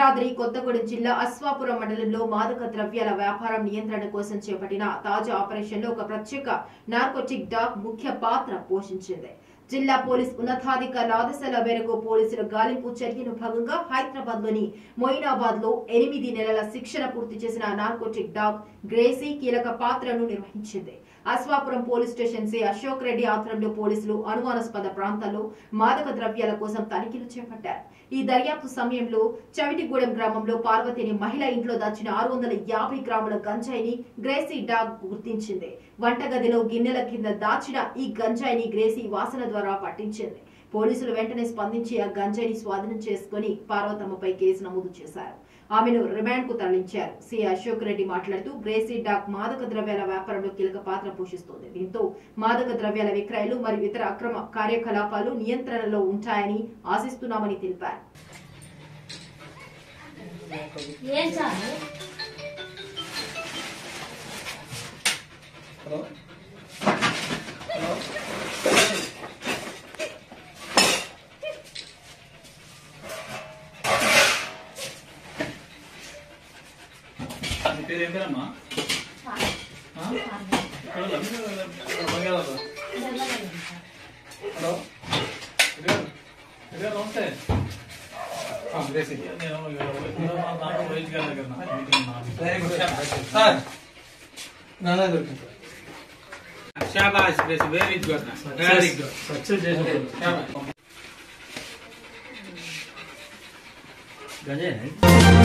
భద్రాద్రి కొత్తగూడెం జిల్లా అశ్వాపురం మండలంలో మాదక ద్రవ్యాల వ్యాపారం నియంత్రణ కోసం చేపట్టిన తాజా ఆపరేషన్లో ఒక ప్రత్యేక నార్కోటిక్ డాగ్ ముఖ్య పాత్ర పోషించింది జిల్లా పోలీస్ ఉన్నతాధికారుల ఆదేశాల మేరకు పోలీసుల గాలింపు చర్యలో భాగంగా హైదరాబాద్ లోని మొయినాబాద్ లో ఎనిమిది నెలల శిక్షణ పూర్తి చేసిన నార్కోటిక్ డాగ్ గ్రేసీ కీలక పాత్రను నిర్వహించింది Ashwapuram police station C Ashok Reddy ఆధ్వర్యంలో పోలీసులు అనుమానాస్పద ప్రాంతాల్లో మాదక ద్రవ్యాల కోసం తనిఖీలు చేపట్టారు ఈ దర్యాప్తు సమయంలో చవిటిగూడెం గ్రామంలో పార్వతిని మహిళ ఇంట్లో దాచిన ఆరు వందల యాభై గ్రాముల గంజాయిని గ్రేసీ డాగ్ గుర్తించింది వంటగదిలో గిన్నెల కింద దాచిన ఈ గంజాయిని గ్రేసీ వాసన ద్వారా పట్టించింది పోలీసులు వెంటనే స్పందించి ఆ గంజాయిని స్వాధీనం చేసుకుని పార్వతమ్మపై కేసు నమోదు చేశారు ఆమెను రిమాండ్ కు తరలించారు సి అశోక్ రెడ్డి మాట్లాడుతూ గ్రేసీ డాక్ మాదక ద్రవ్యాల వ్యాపారంలో కీలక పాత్ర పోషిస్తోంది దీంతో మాదక ద్రవ్యాల విక్రయాలు మరియు ఇతర అక్రమ కార్యకలాపాలు నియంత్రణలో ఉంటాయని ఆశిస్తున్నామని తెలిపారు ఏం సార్ హలో హలో నీ పేరు ఏం పేరమ్మా ఆ? ఇక్కడ ఉందా? బంగాళాలో. హలో ఇదిగో. ఇదిగో నమస్తే నేను ఇదిగో మా దాంట్లో వైద్య గారి దగ్గర నా మీటింగ్ ఉన్నా. సార్ నానా దొరికింది శాబాష్ బెస్ very good very good success చేసిన శాబాష్ గంజే